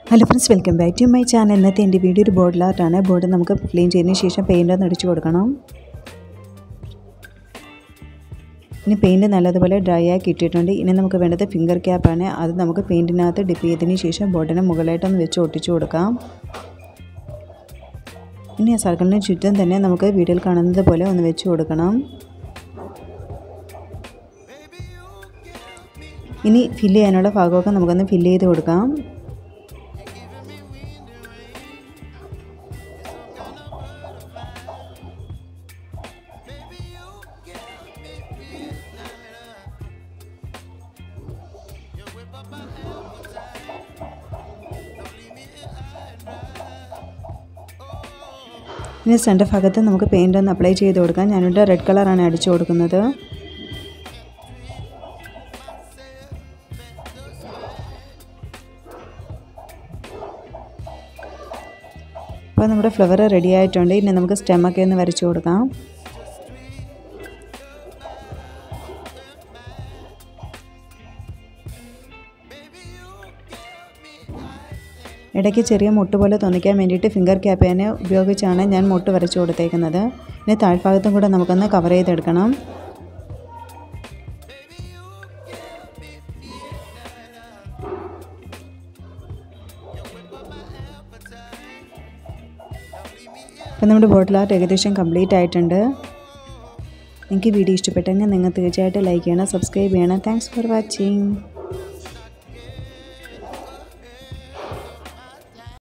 hello friends welcome back to my channel ഇന്നത്തെ എൻ്റെ video ഒരു ബോർഡിൽ ആർട്ടാണ് ബോർഡ് നമുക്ക് ക്ലീൻ ചെയ്തതിന് ശേഷം പെയിൻ്റ് ഒന്ന് അടിച്ചു കൊടുക്കണം ഇനി പെയിൻറ്റ് നല്ലതുപോലെ ഡ്രൈ ആക്കി ഇട്ടിട്ടുണ്ട് ഇനി നമുക്ക് വേണ്ടത് ഫിംഗർ ക്യാപ്പാണ് അത് നമുക്ക് പെയിൻറ്റിനകത്ത് ഡിപ്പ് ചെയ്തതിന് ശേഷം ബോർഡിന് മുകളിലായിട്ടൊന്ന് വെച്ച് ഒട്ടിച്ചു കൊടുക്കാം ഇനി ആ സർക്കിളിന് ചുറ്റും തന്നെ നമുക്ക് വീഡിയോയിൽ കാണുന്നത് പോലെ ഒന്ന് വെച്ച് കൊടുക്കണം ഇനി ഫില്ല് ചെയ്യാനുള്ള ഭാഗമൊക്കെ നമുക്കൊന്ന് ഫില്ല് ചെയ്ത് കൊടുക്കാം ഇനി സെൻറ്റർ ഭാഗത്ത് നമുക്ക് പെയിൻ്റ് ഒന്ന് അപ്ലൈ ചെയ്ത് കൊടുക്കാം ഞാനിവിടെ റെഡ് കളറാണ് അടിച്ചു കൊടുക്കുന്നത് അപ്പോൾ നമ്മുടെ ഫ്ലവർ റെഡി ആയിട്ടുണ്ട് ഇനി നമുക്ക് സ്റ്റെമ്മൊക്കെ ഒന്ന് വരച്ചു കൊടുക്കാം ഇടയ്ക്ക് ചെറിയ മുട്ട് പോലെ തോന്നിക്കാൻ വേണ്ടിയിട്ട് ഫിംഗർ ക്യാപ്പേനെ ഉപയോഗിച്ചാണ് ഞാൻ മുട്ട് വരച്ചു കൊടുത്തേക്കുന്നത് ഇനി താഴ്ഭാഗത്തും കൂടെ നമുക്കൊന്ന് കവർ ചെയ്തെടുക്കണം അപ്പം നമ്മുടെ ബോട്ടിൽ ആർട്ട് ഏകദേശം കംപ്ലീറ്റ് ആയിട്ടുണ്ട് എനിക്ക് വീഡിയോ ഇഷ്ടപ്പെട്ടെങ്കിൽ നിങ്ങൾ തീർച്ചയായിട്ടും ലൈക്ക് ചെയ്യണം സബ്സ്ക്രൈബ് ചെയ്യണം താങ്ക്സ് ഫോർ വാച്ചിങ്